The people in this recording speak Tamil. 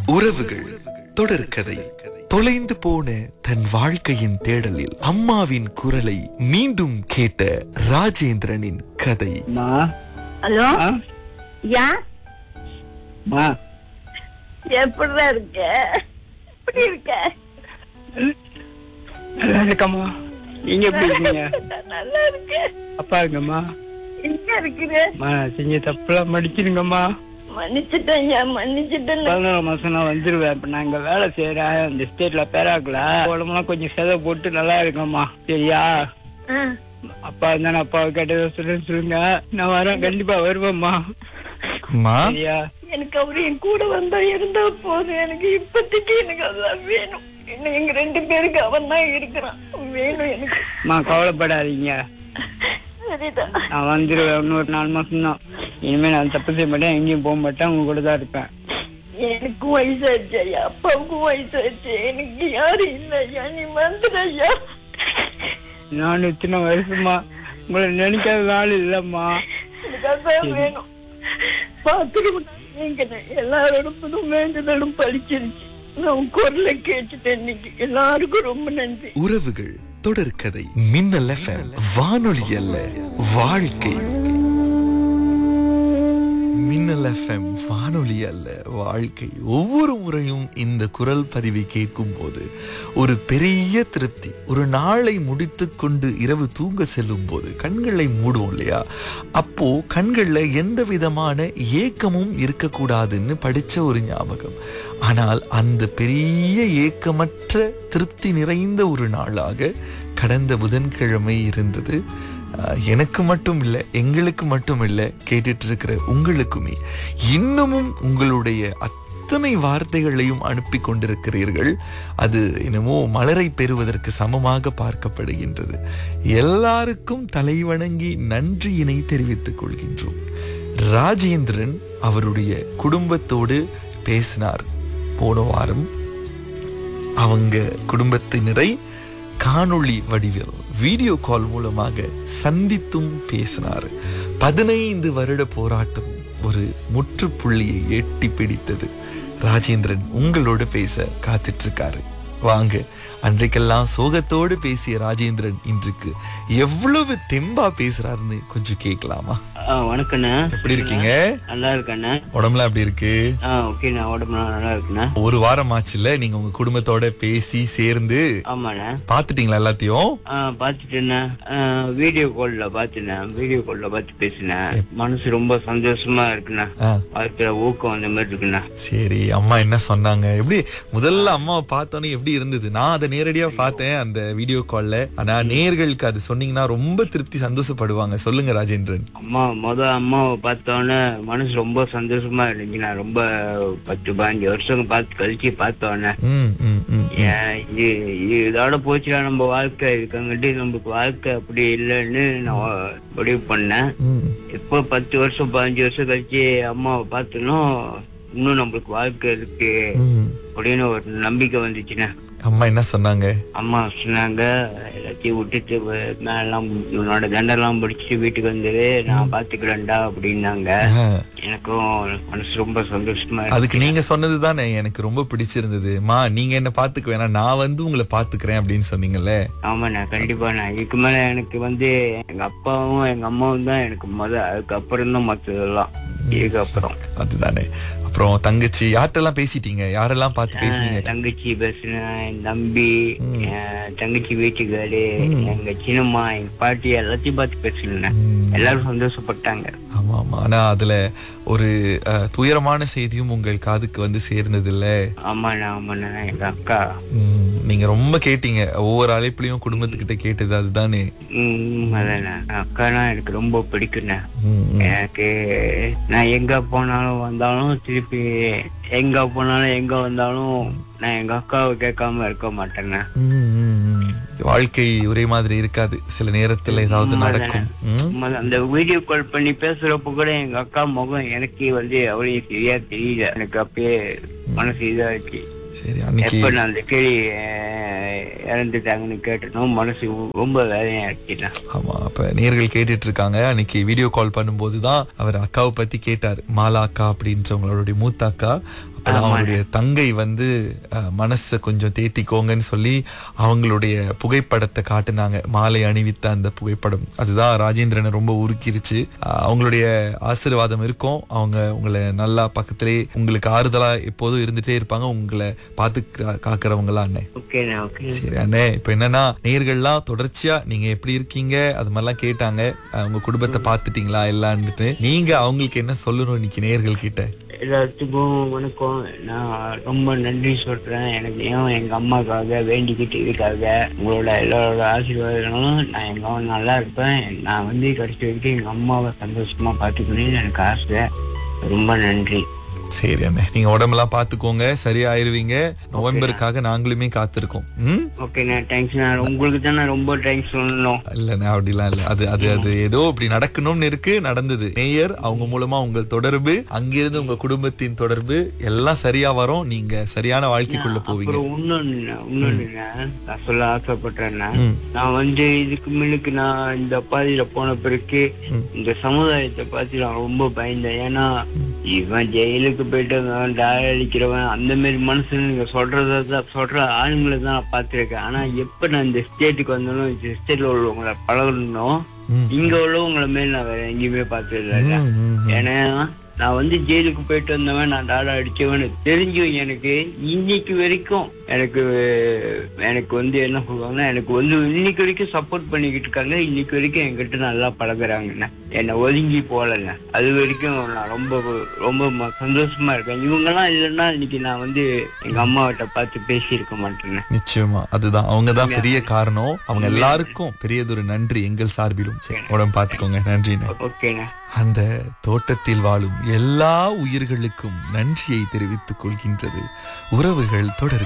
உறவுகள் தொடர்கதை தொலைந்து போன தன் வாழ்க்கையின் தேடலில் அம்மாவின் குரலை மீண்டும் கேட்ட ராஜேந்திரனின் கதை மா ஹலோ ஆ? யா மா எப்படிடா இருக்க எப்படி இருக்க நல்லா இருக்கம்மா நீங்க எப்படி இருக்கீங்க நல்லா இருக்க அப்பா இருக்கம்மா எங்க இருக்கிற மா நான் செஞ்ச தப்புலாம் மடிச்சிருங்கம்மா மன்னிச்சிட்டேன் ஐயா மன்னிச்சிட்டேன் பதினோரு மாசம் நான் வந்துருவேன் இப்ப நான் இங்க வேலை செய்யறேன் இந்த ஸ்டேட்ல பேராக்கல உடம்புலாம் கொஞ்சம் செதை போட்டு நல்லா இருக்கம்மா சரியா ஆ, அப்பா இருந்தா நான் அப்பாவை கேட்டதை சொல்லுன்னு சொல்லுங்க நான் வரேன் கண்டிப்பா வருவேம்மா அம்மா சரியா எனக்கு அவரு என் கூட வந்தா இருந்தா போதும் எனக்கு இப்போதைக்கு எனக்கு அதான் வேணும் இன்னும் எங்க ரெண்டு பேருக்கு அவன் தான் இருக்கிறான் வேணும் எனக்கு அம்மா கவலைப்படாதீங்க சரிதான் நான் வந்துருவேன் இன்னொரு நாலு மாசம் தான் இனிமே நான் தப்பு செய்ய மாட்டேன் எங்கேயும் போக மாட்டேன் உங்க கூட தான் இருப்பேன் எனக்கும் வயசாச்சு ஐயா அப்பாவுக்கும் வயசாச்சு எனக்கு யாரும் இல்லை ஐயா நீ வந்துடு ஐயா நான் இத்தனை வருஷமா உங்களை நினைக்காத நாள் இல்லம்மா எனக்கு அதான் வேணும் பாத்துருவோம் எங்க எல்லாரோடும் வேண்டுதலும் பழிச்சிருச்சு நான் உன் குரலை கேட்டுட்டேன் இன்னைக்கு எல்லாருக்கும் ரொம்ப நன்றி உறவுகள் தொடர்கதை மின்னல் எஃப்எம் வானொலி அல்ல வாழ்க்கை மின்னல் எஃப்எம் வானொலி அல்ல வாழ்க்கை ஒவ்வொரு முறையும் இந்த குரல் பதிவை கேட்கும் போது ஒரு பெரிய திருப்தி ஒரு நாளை முடித்துக் கொண்டு இரவு தூங்க செல்லும் போது கண்களை மூடுவோம் இல்லையா அப்போ கண்கள்ல எந்த விதமான ஏக்கமும் இருக்கக்கூடாதுன்னு படிச்ச ஒரு ஞாபகம் ஆனால் அந்த பெரிய ஏக்கமற்ற திருப்தி நிறைந்த ஒரு நாளாக கடந்த புதன்கிழமை இருந்தது அஹ், எனக்கு மட்டும் இல்லை எங்களுக்கு மட்டும் இல்லை கேட்டுட்டு இருக்கிற உங்களுக்குமே இன்னமும் உங்களுடைய அத்தனை வார்த்தைகளையும் அனுப்பி கொண்டிருக்கிறீர்கள் அது என்னமோ மலரை பெறுவதற்கு சமமாக பார்க்கப்படுகின்றது எல்லாருக்கும் தலைவணங்கி நன்றியினை தெரிவித்துக் கொள்கின்றோம் ராஜேந்திரன் அவருடைய குடும்பத்தோடு பேசினார் போன வாரம் அவங்க குடும்பத்தினரை காணொளி வடிவில் வீடியோ கால் மூலமாக சந்தித்தும் பேசினார் பதினைந்து வருட போராட்டம் ஒரு முற்றுப்புள்ளியை எட்டி பிடித்தது ராஜேந்திரன் உங்களோட பேச காத்துட்டு இருக்காரு வாங்க அன்றைக்கெல்லாம் சோகத்தோடு பேசிய ராஜேந்திரன் இன்றைக்கு எவ்வளவு தெம்பா பேசுறாருன்னு கொஞ்சம் கேட்கலாமா வணக்கண்ணே எப்படி இருக்கீங்க நல்லா இருக்கண்ணே உடம்புலாம் எப்படி இருக்கு ஆ ஓகேண்ணா உடம்பு நல்லா இருக்குண்ணே ஒரு வாரம் ஆச்சுல நீங்க உங்க குடும்பத்தோட பேசி சேர்ந்து ஆமாண்ணே பாத்துட்டீங்களா எல்லாத்தையும் ஆ பாத்துட்டேண்ணே வீடியோ கால்ல பாத்துனேன் வீடியோ கால்ல பார்த்து பேசினேன் மனசு ரொம்ப சந்தோஷமா இருக்குண்ணே ஆ, வாழ்க்கையில ஊக்கம் அந்த மாதிரி இருக்குண்ணே சரி அம்மா என்ன சொன்னாங்க எப்படி முதல்ல அம்மாவை பார்த்தோன்னே எப்படி இருந்தது நான் அதை நேரடியா பார்த்தேன் அந்த வீடியோ கால்ல ஆனா நேர்களுக்கு அது சொன்னீங்கன்னா ரொம்ப திருப்தி சந்தோஷப்படுவாங்க சொல்லுங்க ராஜேந்திரன் அம்மா முத அம்மாவை பார்த்தோன்னே மனசு ரொம்ப சந்தோஷமா இருந்துச்சுண்ணா ரொம்ப பத்து பதினஞ்சு வருஷம் பார்த்து கழிச்சு பார்த்தோன்னே ம், ம், ம். ஏன் இது இது இதோட போச்சுடா நம்ம வாழ்க்கை இருக்கங்காட்டி நம்மளுக்கு வாழ்க்கை அப்படி இல்லைன்னு நான் முடிவு பண்ணேன் ம். இப்போ பத்து வருஷம் பதினஞ்சு வருஷம் கழிச்சு அம்மாவை பார்த்தனும் இன்னும் நம்மளுக்கு வாழ்க்கை இருக்கு ம். அப்படின்னு ஒரு நம்பிக்கை வந்துச்சுண்ணே அம்மா என்ன சொன்னாங்க அம்மா சொன்னாங்க எல்லாத்தையும் விட்டுட்டு வ- மேலாம் உன்னோட தண்டெல்லாம் முடிச்சுட்டு வீட்டுக்கு வந்துரு நான் பாத்துக்கிறேன்டா அப்படின்னாங்க ஆ, எனக்கும் மனசு ரொம்ப சந்தோஷமா அதுக்கு இருக்கு நீங்க சொன்னது தானே எனக்கு ரொம்ப பிடிச்சிருந்தது மா நீங்க என்ன பாத்துக்க வேணாம் நான் வந்து உங்களை பாத்துக்கிறேன் அப்படின்னு சொன்னீங்கல்ல ஆமாண்ணா கண்டிப்பா நான் இதுக்கு மேல எனக்கு வந்து எங்க அப்பாவும் எங்க அம்மாவும் தான் எனக்கு முத அதுக்கப்புறம் தான் மத்ததெல்லாம் இதுக்கு அப்புறம் அதுதானே அப்புறம் தங்கச்சி யார்கிட்டலாம் பேசிட்டீங்க யாரெல்லாம் பார்த்து பேசுனீங்க தங்கச்சி பேசுனேன் என் தம்பி என் தங்கச்சி வீட்டுக்காரு எங்க சின்னம்மா எங்க பாட்டி எல்லாத்தையும் பார்த்து பேசினேன் ம். எல்லாரும் சந்தோஷப்பட்டாங்க ஆமா ஆமா ஆனா அதுல ஒரு அஹ், துயரமான செய்தியும் உங்கள் காதுக்கு வந்து சேர்ந்தது இல்ல ஆமாண்ணா ஆமாண்ணா எங்க அக்கா ம், நீங்க ரொம்ப கேட்டீங்க ஒவ்வொரு அழைப்புலயும் குடும்பத்துக்கிட்ட கேட்டது அதுதானே உம் அதாண்ணா அக்கானா எனக்கு ரொம்ப பிடிக்குண்ணே ம், ம். எனக்கு நான் எங்க போனாலும் வந்தாலும் திருப்பி எங்க போனாலும் எங்க வந்தாலும் நான் எங்க அக்காவை கேட்காம இருக்க மாட்டேண்ணே ம், ம், ம். வாழ்க்கை ஒரே மாதிரி இருக்காது சில நேரத்துல ஏதாவது நடக்கும் ம்? உண்மைதான். அந்த வீடியோ கால் பண்ணி பேசுறப்ப கூட எங்க அக்கா முகம் எனக்கு வந்து அவ்வளவு சரியா தெரியல எனக்கு அப்பயே மனசு இதாச்சு சரி அன்னைக்கு எப்ப நான் அந்த கேள்வி அஹ், இறந்துட்டாங்கன்னு கேட்டனும் மனசு ரொம்ப வேதனையாச்சுண்ணா ஆமா அப்ப நேர்கள் கேட்டுட்டு இருக்காங்க அன்னைக்கு வீடியோ கால் பண்ணும்போது தான் அவர் அக்காவை பத்தி கேட்டார் மாலா அக்கா அப்படின்றவங்களுடைய மூத்த அக்கா அப்பதான் அவங்களுடைய தங்கை வந்து அஹ், மனசை கொஞ்சம் தேத்திக்கோங்கன்னு சொல்லி அவங்களுடைய புகைப்படத்தை காட்டுனாங்க மாலை அணிவித்த அந்த புகைப்படம் அதுதான் ராஜேந்திரனை ரொம்ப உருக்கிருச்சு அஹ், அவங்களுடைய ஆசீர்வாதம் இருக்கும் அவங்க உங்களை நல்லா பக்கத்திலே உங்களுக்கு ஆறுதலா எப்போதும் இருந்துட்டே இருப்பாங்க உங்களை பார்த்து கா- காக்கறவங்களா அண்ணே ஓகேண்ணா ஓகே சரி அண்ணே இப்ப என்னன்னா நேர்கள்லாம் தொடர்ச்சியா நீங்க எப்படி இருக்கீங்க அது மாதிரிலாம் கேட்டாங்க அஹ், உங்க குடும்பத்தை பாத்துட்டீங்களா எல்லான்னுட்டு நீங்க அவங்களுக்கு என்ன சொல்லணும் இன்னைக்கு நேர்கள் கிட்ட எல்லாத்துக்கும் வணக்கம் நான் ரொம்ப நன்றி சொல்றேன் எனக்கு ஏன் எங்க அம்மாக்காக வேண்டிக்கிட்டு இதுக்காக உங்களோட எல்லாரோட ஆசீர்வாதங்களும் நான் எங்க அம்மா நல்லா இருப்பேன் நான் வந்து கடைசி வரைக்கும் எங்க அம்மாவை சந்தோஷமா பாத்துக்கணும்னு எனக்கு ஆசை ரொம்ப நன்றி சரி அண்ணே நீங்க உடம்பெல்லாம் பாத்துக்கோங்க சரியாயிருவீங்க நவம்பருக்காக நாங்களுமே காத்திருக்கோம் ம் ஓகேண்ணா தேங்க்ஸ்ண்ணா உங்களுக்கு தான் நான் ரொம்ப தேங்க்ஸ் சொல்லணும் இல்லண்ணே அப்படிலாம் இல்ல அது அது அது ஏதோ இப்படி நடக்கணும்னு இருக்கு நடந்தது மேயர் அவங்க மூலமா உங்க தொடர்பு அங்கிருந்து உங்க குடும்பத்தின் தொடர்பு எல்லாம் சரியா வரும் நீங்க சரியான வாழ்க்கைக்குள்ள போவீங்க அப்புறம் இன்னொன்னு இன்னொன்னுண்ணா நான் சொல்ல ஆசைப்பட்டேன்னா ம். நான் வந்து இதுக்கு முன்னுக்கு நான் இந்த பாதியில போன பிறகு இந்த சமுதாயத்தை பார்த்து நான் ரொம்ப பயந்தேன் ஏன்னா இவன் ஜெயிலுக்கு போயிட்டு வந்தவன் டாய் அடிக்கிறவன் அந்த மாதிரி மனுஷன் நீங்க சொல்றத தான் சொல்ற ஆளுங்களை தான் நான் பார்த்திருக்கேன் ஆனா எப்ப நான் இந்த ஸ்டேட்டுக்கு வந்தாலும் இந்த ஸ்டேட்ல உள்ளவங்களை பழகணும் ம். இங்க உள்ளவங்கள மேல் நான் வேற எங்கேயுமே பார்த்தது இல்லை ம், ம், ம். ஏன்னா நான் வந்து ஜெயிலுக்கு போயிட்டு வந்தவன் நான் டாடா அடிச்சவன் தெரிஞ்சும் எனக்கு இன்னைக்கு வரைக்கும் எனக்கு எனக்கு வந்து என்ன சொல்லுவாங்கன்னா எனக்கு வந்து இன்னைக்கு வரைக்கும் சப்போர்ட் பண்ணிக்கிட்டு இருக்காங்க இன்னைக்கு வரைக்கும் என்கிட்ட நல்லா பழகுறாங்கண்ணே என்னை ஒதுங்கி போகலங்க அது வரைக்கும் நான் ரொம்ப ரொம்ப ம- சந்தோஷமா இருக்கேன் இவங்கெல்லாம் இல்லைன்னா இன்னைக்கு நான் வந்து எங்க அம்மாவிட்ட பார்த்து பேசியிருக்க மாட்டேன்னு நிச்சயமா அதுதான் அவங்க தான் பெரிய காரணம் அவங்க எல்லாருக்கும் பெரியதொரு நன்றி எங்கள் சார்பிலும் சரி, உடம்பு பாத்துக்கோங்க நன்றிண்ணே ஓகேண்ணே அந்த தோட்டத்தில் வாழும் எல்லா உயிர்களுக்கும் நன்றியை தெரிவித்துக் கொள்கின்றது உறவுகள் தொடர்